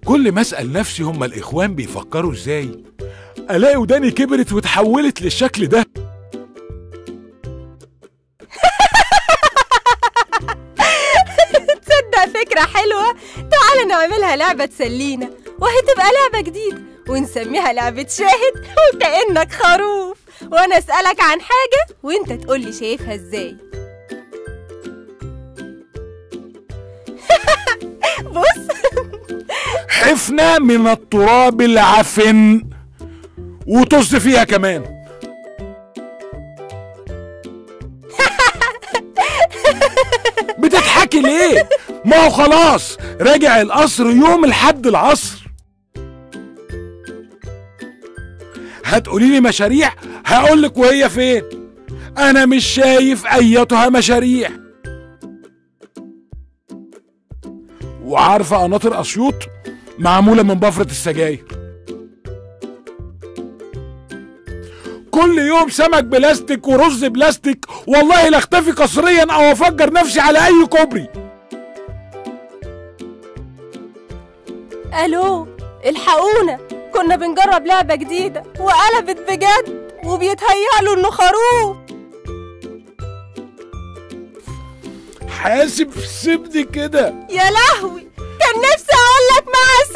كل ما اسال نفسي هما الاخوان بيفكروا ازاي الاقي وداني كبرت وتحولت للشكل ده تصدق فكرة حلوة تعال نعملها لعبة تسلينا وهي تبقى لعبة جديدة ونسميها لعبة شاهد وكأنك خروف وأنا أسألك عن حاجة وأنت تقولي شايفها إزاي بص حفنة من التراب العفن وطز فيها كمان بتضحكي ليه؟ ما هو خلاص راجع القصر يوم الحد العصر هتقولي لي مشاريع هقولك وهي فين انا مش شايف ايتها مشاريع وعارفه قناطر اسيوط معموله من بفره السجاير كل يوم سمك بلاستيك ورز بلاستيك والله لا اختفي قسريا او افجر نفسي على اي كوبري ألو الحقونا كنا بنجرب لعبة جديدة وقلبت بجد وبيتهيألوا إنه خروف حاسب سيبني كده يا لهوي كان نفسي أقولك مع